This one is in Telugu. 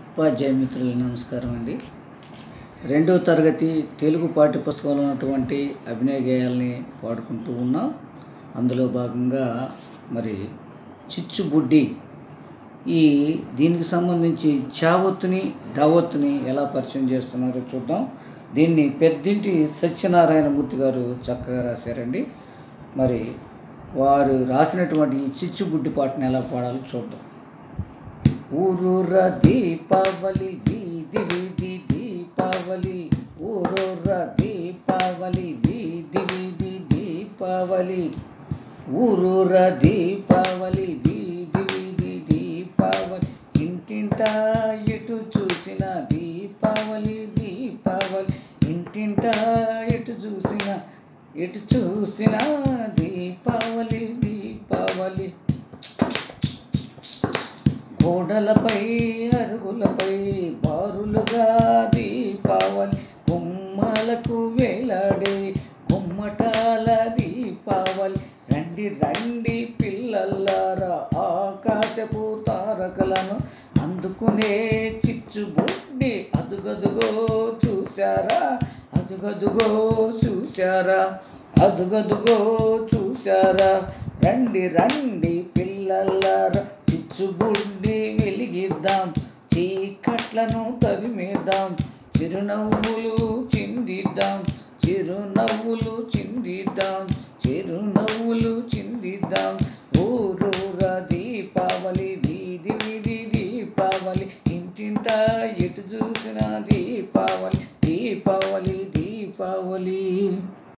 ఉపాధ్యాయ మిత్రులు నమస్కారం అండి రెండవ తరగతి తెలుగు పాఠ్యపుస్తకంలో ఉన్నటువంటి అభినయ గేయాల్ని పాడుకుంటూ ఉన్నాం అందులో భాగంగా మరి చిచ్చుబుడ్డి ఈ దీనికి సంబంధించి చావత్తుని దావత్తుని ఎలా పరిచయం చేస్తున్నారో చూద్దాం దీన్ని పెద్దింటి సత్యనారాయణమూర్తి గారు చక్కగా రాశారండి మరి వారు రాసినటువంటి ఈ చిచ్చుబుడ్డి పాటను ఎలా పాడాలో చూద్దాం ఊరూర దీపావళి వీధి వీధి దీపావళి ఊరూర దీపావళి వీధి వీధి దీపావళి ఊరూర దీపావళి వీధి వీధి దీపావళి ఇంటింటా ఎటు చూసిన దీపావళి దీపావళి ఇంటింటా ఎటు చూసిన ఎటు చూసిన దీపావళి దీపావళి గోడలపై అరుగులపై బారులుగా దీపావళి గుమ్మాలకు వేలాడే గుమ్మటాల దీపావళి రండి రండి పిల్లల్లారా ఆకాశపు తారకలను అందుకునే చిచ్చుబుడ్డి అదుగదుగో చూశారా అదుగదుగో చూశారా అదుగదుగో చూశారా రండి రండి పిల్లల్లారా చిచ్చుబుడ్డి వెలిగిద్దాం చీకట్లను తరిమేద్దాం చిరునవ్వులు చిందిద్దాం చిరునవ్వులు చిందిద్దాం చిరునవ్వులు చిందిద్దాం